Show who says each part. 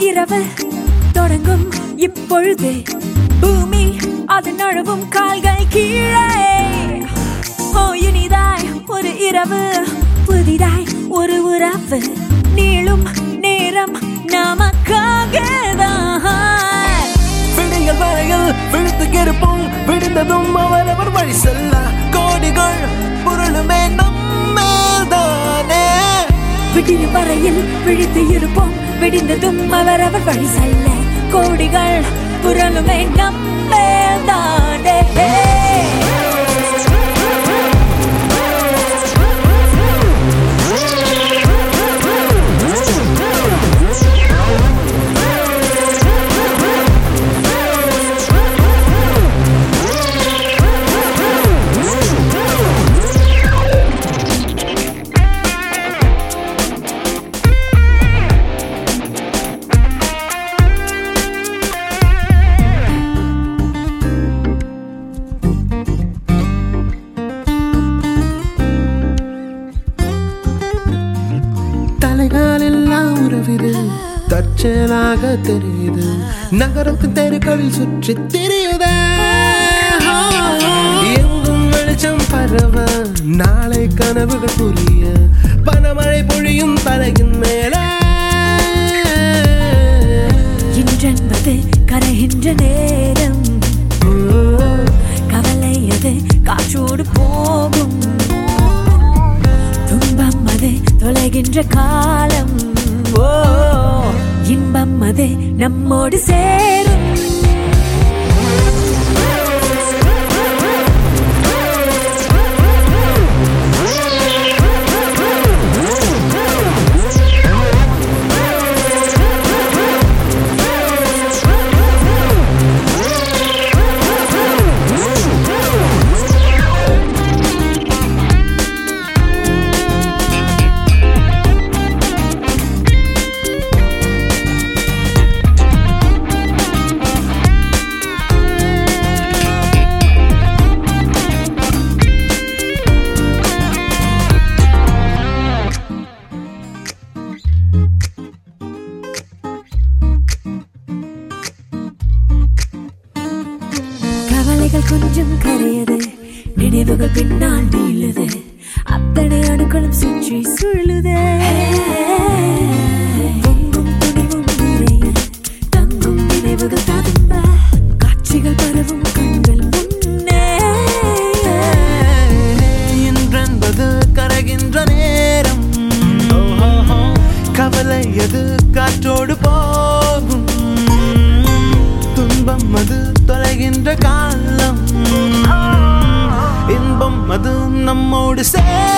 Speaker 1: இரவு தொடங்கும் இப்பொழுது பூமி அதன் நழுவும் கால்கள் கீழே ஓ இனிதாய் ஒரு இரவு புதிதாய் ஒரு உறவு நீளும் நேரம் நமக்காகதான்
Speaker 2: விடிகள் வரையில் விழுத்து இருப்போம் விடிந்ததும் அவரவர் வழி செல்ல கோடிகள் பொருளுமே நம்மேல்தானே
Speaker 1: விடியும் வரையில் விழித்து இருப்போம் விடிந்ததும் அவரவர் வழி செல்ல கோடிகள் புரளுமே நம்மேதானே
Speaker 2: தலைகாலெல்லாம் உறவிது தற்செயலாக தெரியுது நகரத்தின் தெருக்களில் சுற்றி தெரியுதே எங்கும் வெளிச்சம் பரவ நாளை கனவுகள் புரிய பனமழை பொழியும் தலையின் மேலே
Speaker 1: இன்றென்பது கரைகின்ற நேரம் கவலை அது காற்றோடு போகும் துன்பம் அது தொலைகின்ற காலம் ஓ இன்பம் அது நம்மோடு சேரும் கவலைகள் கொஞ்சம் கரையது நினைவுகள் பின்னால் நீளுது அத்தனை அணுக்களும் சுற்றி சுழலுதே பொங்கும் துணிவும் நிறைய தங்கும் நினைவுகள் ததும்ப காட்சிகள் பரவும் கண்கள் முன்னே
Speaker 2: இன்றென்பது கரைகின்ற நேரம் கவலை எது காற்றோடு போகும் துன்பம் அது தொலைகின்ற காலம் இன்பம் அது நம்மோடு சேரும்